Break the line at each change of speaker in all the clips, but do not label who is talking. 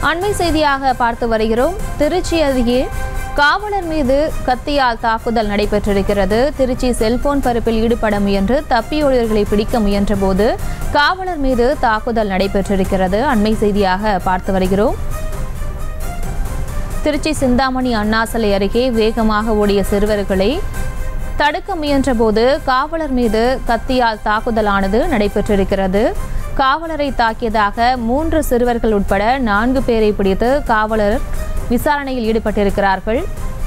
அண்மை செய்தியாக பார்த்து வருகிறோம் திருச்சி அருகே காவலர் மீது கத்தியால் தாக்குதல் நடைபெற்றிருக்கிறது திருச்சி செல்போன் பருப்பில் ஈடுபட முயன்று தப்பியோடியர்களை பிடிக்க முயன்றபோது காவலர் மீது தாக்குதல் நடைபெற்றிருக்கிறது அண்மை செய்தியாக பார்த்து வருகிறோம் திருச்சி சிந்தாமணி அண்ணாசலை அருகே வேகமாக ஓடிய சிறுவர்களை தடுக்க முயன்றபோது காவலர் மீது கத்தியால் தாக்குதலானது நடைபெற்றிருக்கிறது காவலரை தாக்கியதாக மூன்று சிறுவர்கள் உட்பட நான்கு பேரை பிடித்து காவலர் விசாரணையில் ஈடுபட்டிருக்கிறார்கள்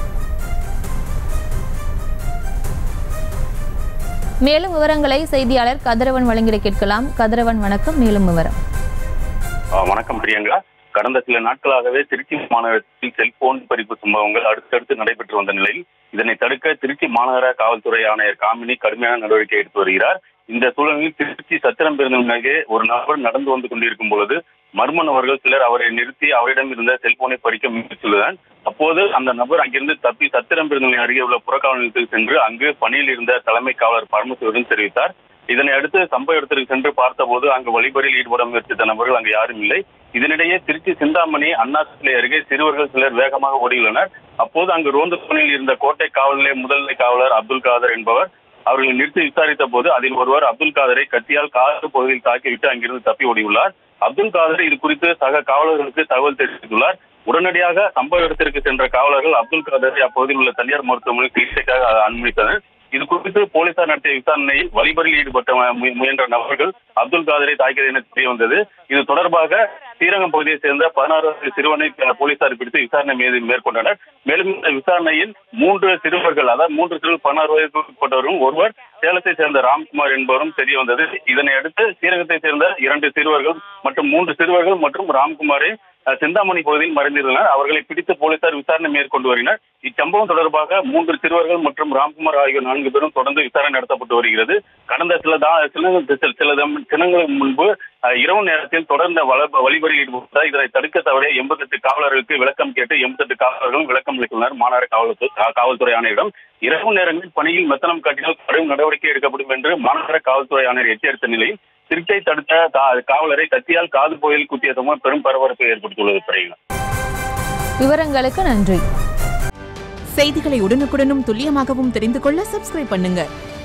மேலும் விவரங்களை செய்தியாளர் கதிரவன் வழங்கிட கேட்கலாம் கதிரவன் வணக்கம் மேலும் விவரம்
ஆ, வணக்கம் பிரியங்கா கடந்த சில நாட்களாகவே திருச்சி மாநகரத்தில் செல்போன் பறிப்பு சம்பவங்கள் அடுத்தடுத்து நடைபெற்று வந்த நிலையில் இதனை தடுக்க திருச்சி மாநகர காவல்துறை ஆணையர் காமினி கடுமையான நடவடிக்கை எடுத்து வருகிறார் இந்த சூழலில் திருச்சி சத்திரம் பேருந்து அருகே ஒரு நபர் நடந்து வந்து கொண்டிருக்கும் பொழுது மர்ம நபர்கள் சிலர் அவரை நிறுத்தி அவரிடம் இருந்த செல்போனை பறிக்க முயற்சித்துள்ளனர் அப்போது அந்த நபர் அங்கிருந்து தப்பி சத்திரம் பேருந்து நிலையம் அருகே உள்ள புறக்காவல் நிலையத்துக்கு சென்று அங்கு பணியில் இருந்த தலைமை காவலர் பரமசிவரிடம் தெரிவித்தார் இதனை அடுத்து சம்பவ இடத்திற்கு சென்று பார்த்தபோது அங்கு வழிபறியில் ஈடுபட முயற்சித்த நபர்கள் அங்கு யாரும் இல்லை இதனிடையே திருச்சி சிந்தாமணி அண்ணா சிலை அருகே சிறுவர்கள் சிலர் வேகமாக ஓடியுள்ளனர் அப்போது அங்கு ரோந்து பணியில் இருந்த கோட்டை காவல் நிலைய முதல்நிலை காவலர் அப்துல் காதர் என்பவர் அவர்களை நிறுத்தி விசாரித்த போது அதில் ஒருவர் அப்துல் காதரை கத்தியால் காது பகுதியில் தாக்கிவிட்டு அங்கிருந்து தப்பி ஓடியுள்ளார் அப்துல் காதர் இது குறித்து சக காவலர்களுக்கு தகவல் தெரிவித்துள்ளார் உடனடியாக சம்பவ இடத்திற்கு சென்ற காவலர்கள் அப்துல் காதரை அப்பகுதியில் உள்ள தனியார் மருத்துவமனை சிகிச்சைக்காக அனுமதித்தனர் இது குறித்து போலீசார் நடத்திய விசாரணையில் வழிபறியில் ஈடுபட்ட மு- முயன்ற நபர்கள் அப்துல் காதரை தாக்கியது என தெரிய வந்தது இது தொடர்பாக ஸ்ரீரங்கம் பகுதியைச் சேர்ந்த பதினாறு வயது சிறுவனை ப- போலீசார் பிடித்து விசாரணை மீது மேற்கொண்டனர் மேலும் இந்த விசாரணையில் மூன்று சிறுவர்கள் அதாவது மூன்று சிறுவர் பதினாறு வயதுக்கு உட்பட்டவரும் ஒருவர் சேலத்தை சேர்ந்த ராம்குமார் என்பவரும் தெரிய வந்தது இதனை அடுத்து ஸ்ரீரங்கத்தை சேர்ந்த இரண்டு சிறுவர்கள் மற்றும் மூன்று சிறுவர்கள் மற்றும் ராம்குமாரை அஹ், சிந்தாமணி பகுதியில் மறைந்திருந்தனர் அவர்களை பிடித்து போலீசார் விசாரணை மேற்கொண்டு வருகினர் இச்சம்பவம் தொடர்பாக மூன்று சிறுவர்கள் மற்றும் ராம்குமார் ஆகியோர் நான்கு பேரும் தொடர்ந்து விசாரணை நடத்தப்பட்டு வருகிறது கடந்த சில தா சில சில- சில தம்- தினங்களுக்கு முன்பு அஹ், இரவு நேரத்தில் தொடர்ந்த வள வழிபறியில் ஈடுபட்டார் இதனை தடுக்க தவறிய எண்பத்தெட்டு காவலர்களுக்கு விளக்கம் கேட்டு எண்பத்தெட்டு காவலர்களும் விளக்கம் அளித்துள்ளனர் மாநகர காவல்துறை கா- காவல்துறை ஆணையரிடம் இரவு நேரங்களில் பணியில் மெத்தனம் காட்டினால் கடும் நடவடிக்கை எடுக்கப்படும் என்று மாநகர காவல்துறை ஆணையர் எச்சரித்த நிலையில் திருச்சை தடுத்த கா- காவலரை கத்தியால் காது கோயில் குத்திய சம்பவம் பெரும் பரபரப்பை ஏற்படுத்தியுள்ளது பிறகு
விவரங்களுக்கு நன்றி
செய்திகளை உடனுக்குடனும் துல்லியமாகவும் தெரிந்து கொள்ள சப்ஸ்கிரைப் பண்ணுங்க